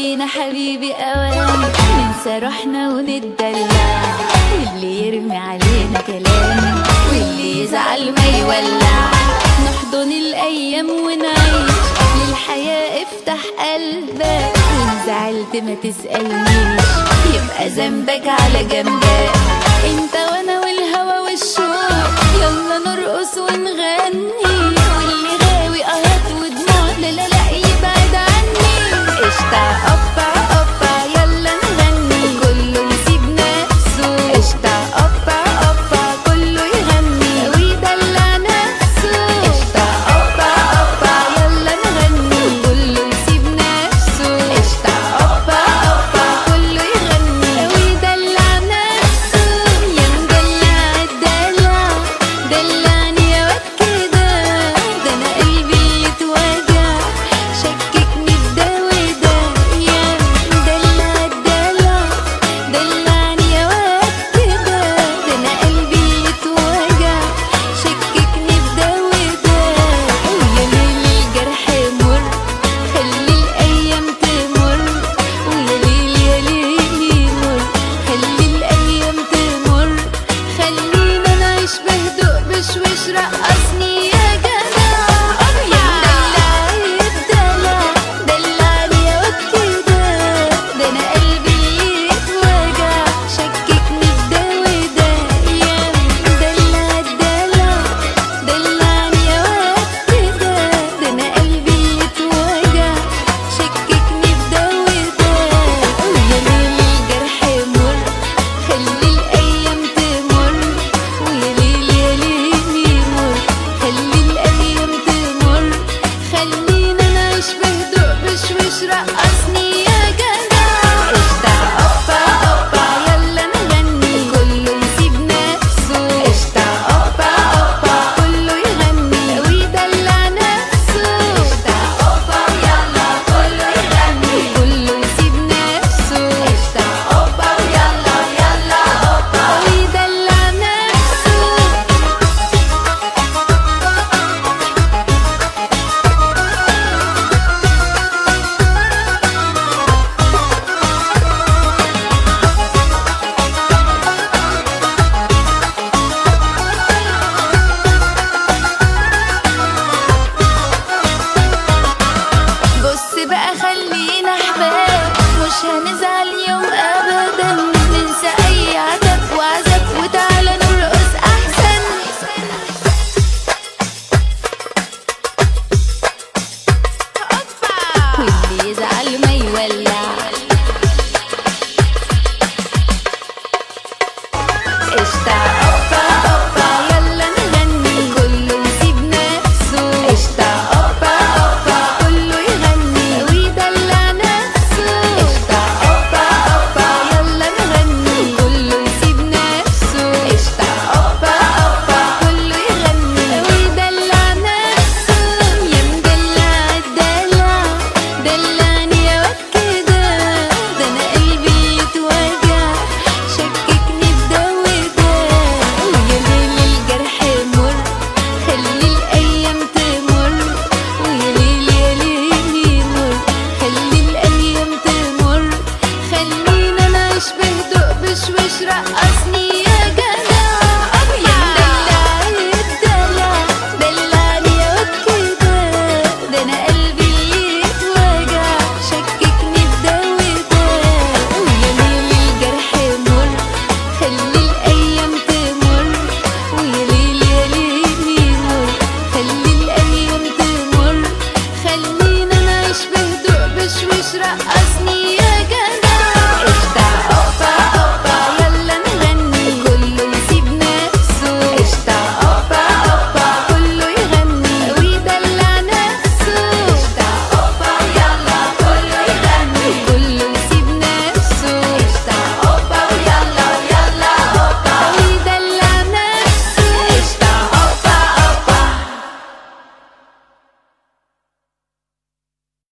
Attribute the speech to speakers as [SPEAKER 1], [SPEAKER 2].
[SPEAKER 1] فينا حبيبي اوان ننسى روحنا ونتدلع واللي يرمي علينا كلام واللي يزعل ما يولع نحضن الايام ونعيش للحياة افتح قلبك وان زعلت ما تسألنيش يبقى ذنبك على جنبك انت وانا والهوى والشوق يلا نرقص ونغني واللي غاوي قهط ودموع لا لا لا يبعد عني قشطة قطع قطع يلا نغني كله يسيب نفسه قشطة قطع قطع كله يغني ويدلع نفسه قشطة قطع قطع يلا نغني كله يسيب نفسه قشطة قطع قطع كله يغني ويدلع نفسه يا مدلع الدلع دلعني يا واد كده ده انا قلبي اللي اتوجع شككني بده وده يا مدلع الدلع دلعني يا واد كده ده انا قلبي اللي اتوجع شككني بده وده ويا ليل الجرح مر خلي الايام تمر ويا ليل يا ليل مر خلي الايام تمر خلينا نعيش بهدوء بشويش رقصني